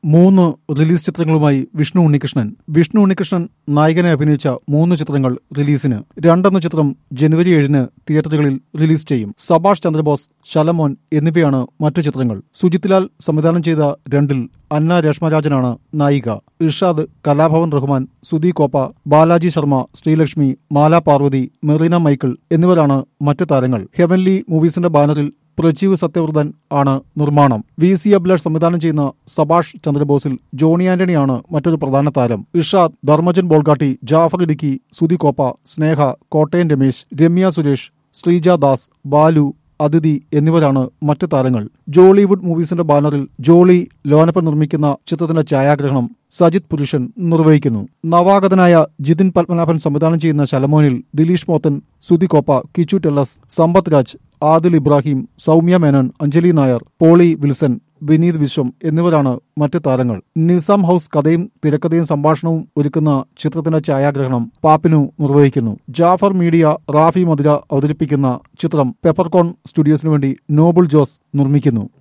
മൂന്ന് റിലീസ് ചിത്രങ്ങളുമായി വിഷ്ണു ഉണ്ണികൃഷ്ണൻ വിഷ്ണു ഉണ്ണികൃഷ്ണൻ നായകനെ അഭിനയിച്ച മൂന്ന് ചിത്രങ്ങൾ റിലീസിന് രണ്ടെന്ന ചിത്രം ജനുവരി ഏഴിന് തിയേറ്ററുകളിൽ റിലീസ് ചെയ്യും സബാഷ് ചന്ദ്രബോസ് ശലമോൻ എന്നിവയാണ് മറ്റു ചിത്രങ്ങൾ സുജിത്ലാൽ സംവിധാനം ചെയ്ത രണ്ടിൽ അന്ന രേഷ്മരാജനാണ് നായിക ഇർഷാദ് കലാഭവൻ റഹ്മാൻ സുധി കോപ്പ ബാലാജി ശർമ്മ ശ്രീലക്ഷ്മി മാല പാർവതി മെറീന മൈക്കിൾ എന്നിവരാണ് മറ്റു താരങ്ങൾ ഹെവൻലി മൂവീസിന്റെ ബാനറിൽ പ്രജീവ് സത്യവ്രതൻ ആണ് നിർമ്മാണം വി സി അബ്ലാഷ് സംവിധാനം ചെയ്യുന്ന സബാഷ് ചന്ദ്രബോസിൽ ജോണി ആന്റണിയാണ് മറ്റൊരു പ്രധാന താരം ഇർഷാദ് ധർമ്മജൻ ബോൾഗാട്ടി ജാഫർ ഇടുക്കി സുധി കോപ്പ സ്നേഹ കോട്ടയം രമേശ് രമ്യ സുരേഷ് ശ്രീജ ദാസ് ബാലു അതിഥി എന്നിവരാണ് മറ്റ് താരങ്ങൾ ജോളിവുഡ് മൂവീസിന്റെ ബാനറിൽ ജോളി ലോനപ്പൻ നിർമ്മിക്കുന്ന ചിത്രത്തിന്റെ ഛായാഗ്രഹണം സജിത് പുരുഷൻ നിർവഹിക്കുന്നു നവാഗതനായ ജിതിൻ പത്മനാഭൻ സംവിധാനം ചെയ്യുന്ന ശലമോനിൽ ദിലീഷ് മോത്തൻ സുധി കോപ്പ കിച്ചു ടെല്ലസ് സമ്പത്ത് രാജ് ആദിൽ ഇബ്രാഹിം സൗമ്യ മേനോൻ അഞ്ജലി നായർ പോളി വിൽസൺ വിനീത് വിശ്വം എന്നിവരാണ് മറ്റ് താരങ്ങൾ നിസാം ഹൌസ് കഥയും തിരക്കഥയും സംഭാഷണവും ഒരുക്കുന്ന ചിത്രത്തിന്റെ ഛായാഗ്രഹണം പാപ്പിനു നിർവഹിക്കുന്നു ജാഫർ മീഡിയ റാഫി മധുര അവതരിപ്പിക്കുന്ന ചിത്രം പെപ്പർകോൺ സ്റ്റുഡിയോസിനു വേണ്ടി നോബിൾ ജോസ് നിർമ്മിക്കുന്നു